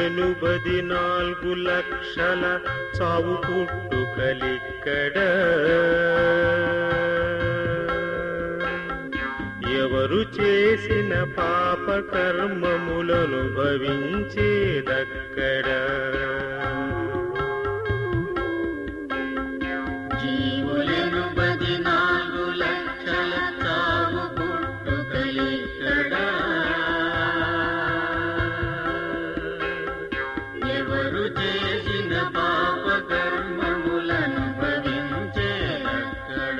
ఎనుబది నాలుగు లక్షల చావు పుట్టుకలిక్కడ ఎవరు చేసిన పాప కర్మములను భవించేదక్కడ జీవులను పదినాలుగు లక్షల చావు పుట్టుకలిక్కడ ఎవరు చేసిన పాప కర్మములను భవించేదక్కడ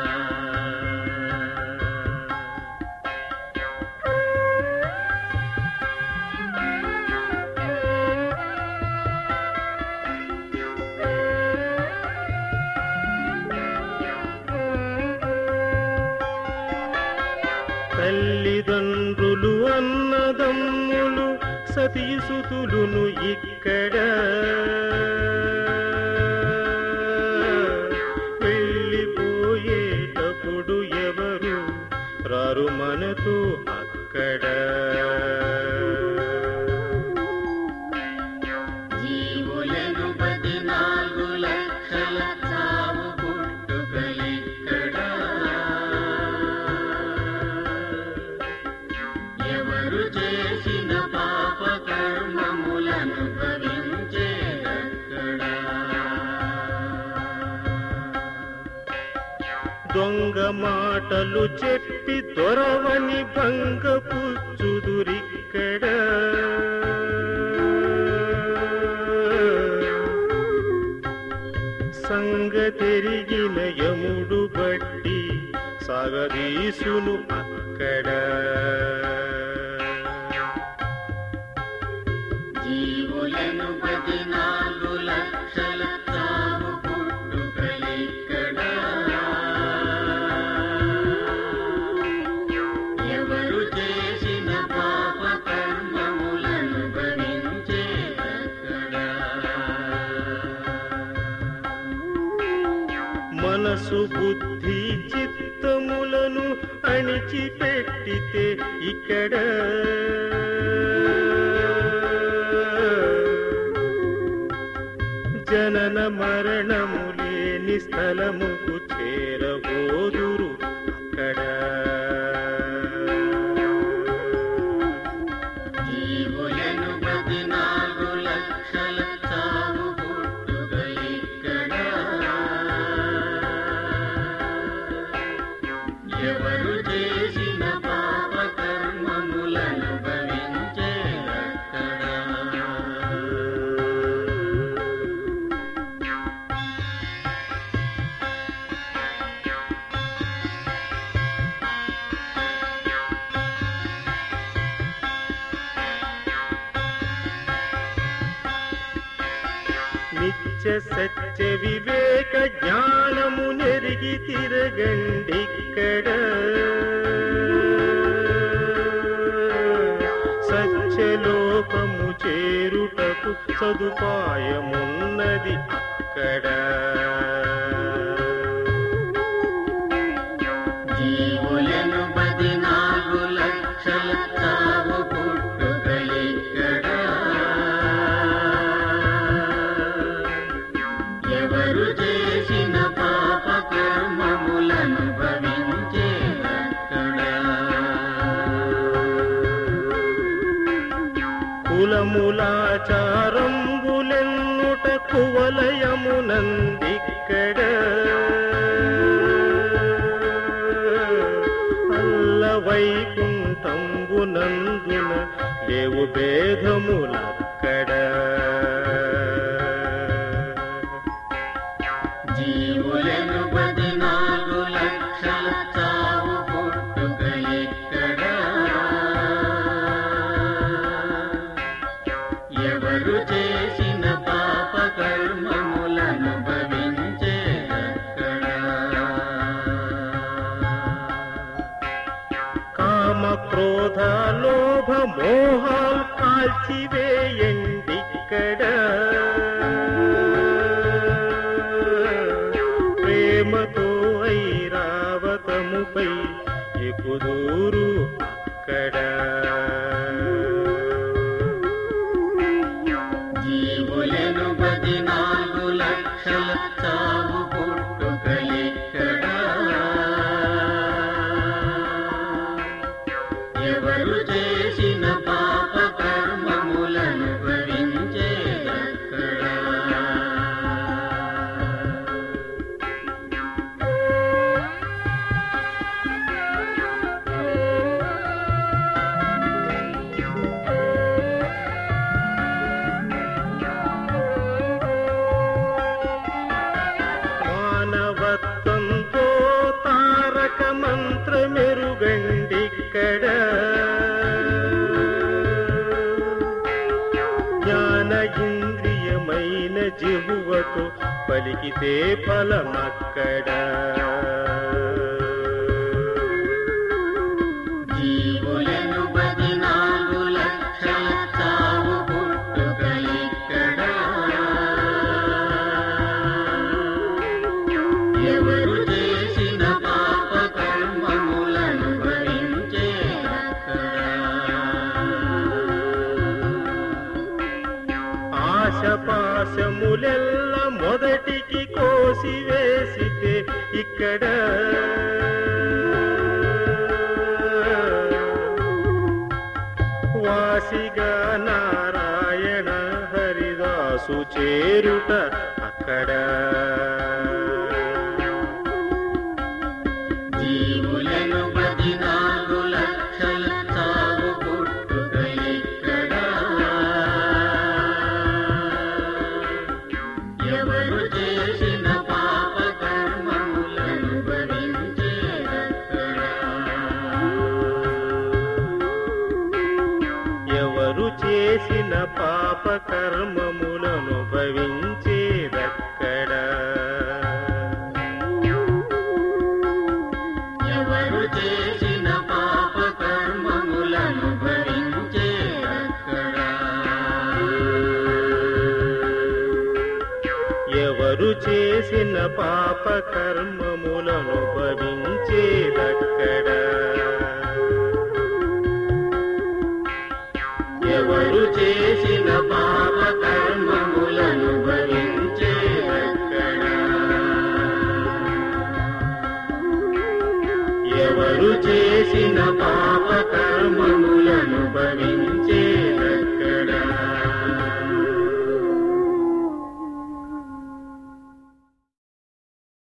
తల్లిదండ్రులు అన్నదమ్ములు సతీసుతులును ఇక్కడ వెళ్ళిపోయేటప్పుడు ఎవరు రారు మనతో అక్కడ జీవులను పదినాలుగు లక్షల చావు పుట్టుకలిక్కడ ఎవరు చేసిన పాప కర్మములను భవించేదక్కడ దొంగ మాటలు చెప్పి దొరవని భంగపుచ్చుదురిక్కడ సంగతెరిగిన యముడు బట్టి సాగదీసును అక్కడ జీవులను పదినాలుగు లక్షల చావు పుట్టుకలిక్కడ ఎవరు చేసిన పాప కర్మములను భవించేదక్కడ మనసు బుద్ధి చిత్తములను అణిచిపెట్టితే ఇక్కడ జనన మరణము లేని స్థలముకు చేరబోదురు అక్కడ జీవులను పదినాలుగు లక్షల చావు పుట్టుకలిక్కడ ఎవరు చేసిన పాప కర్మములను భవించేదక్కడ నిత్య సత్య వివేక జ్ఞానము నెరిగి తిరగండిక్కడ సత్యలోకము చేరుటకు సదుపాయమున్నది అక్కడ జీవులను పదినాలుగు లక్షల చావు పుట్టుకలిక్కడ ఎవరు చేసిన పాప కర్మములను భవించేదక్కడ కులములాచారంబులెన్నుట కువలయమునందిక్కడ అల్ల వైకుంఠంబునందున లేవు భేదములక్కడ జీవులను పదినాలుగు లక్షల చావు పుట్టుకలిక్కడ ఎవరు చేసిన పాప కర్మములను భవించేదక్కడ కామ క్రోధ లోభ మోహాలు కాల్చివేయండిక్కడ ప్రేమతో ఐరావతముపై ఎక్కుదూరు అక్కడ జ్ఞాన ఇంద్రియమైన జిహువతో పలికితే ఫలమక్కడ జీవులను పదినాలుగు లక్షల చావు పుట్టుక ఇక్కడ ఎవరు చేసిన పాప కర్మములను భరించే ఆశపాశములెల్ల మొదటికి కోసివేసితే ఇక్కడ వాసిగా నారాయణ హరిదాసు చేరుట అక్కడ జీవులను పదినాలుగు లక్షల చావు పుట్టుక ఇక్కడ ఎవరు చేసిన పాప కర్మములను భరించేదక్కడ ఎవరు చేసిన పాప కర్మములను భవించేదక్కడ ఎవరు చేసిన పాప కర్మములను భరించేదక్కడ ఎవరు చేసిన పాప కర్మములను భవించేదక్కడ ఎవరు చేసిన పాప